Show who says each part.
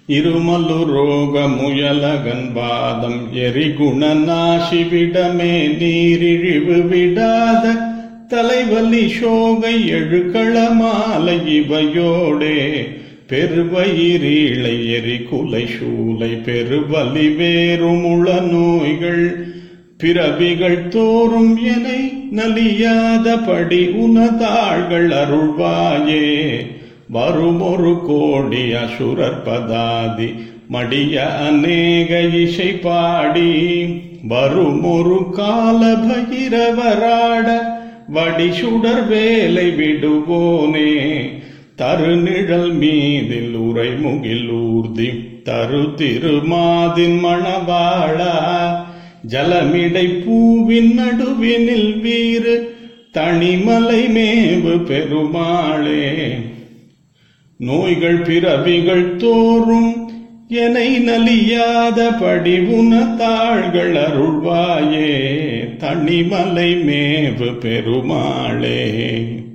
Speaker 1: இருமலு ரோக முயலகன் பாதம் எரிகுணநாசி விடமே நீரிழிவு விடாத தலைவலி சோகை எழுக்கள மாலை இவையோடே பெருவயிரீளை எரிகுலை சூலை பெருவலி வேறுமுள நோய்கள் பிறவிகள் தோறும் எனை நலியாதபடி உனதாள்கள் அருள்வாயே வருமொரு கோடி அசுரர் பதாதி மடிய அநேக இசை பாடி வருமொரு கால பகிரவராட வடிசுடர் வேலை விடுவோனே தருநிழல் மீதில் உரை முகில் ஊர்தி தரு திருமாதின் மணவாளா ஜலமிடை பூவின் நடுவினில் வீறு தனிமலை மேவு பெருமாளே நோய்கள் பிறவிகள் தோறும் எனை நலியாத படிவுன தாள்கள் அருள்வாயே தனிமலை மேவு பெருமாளே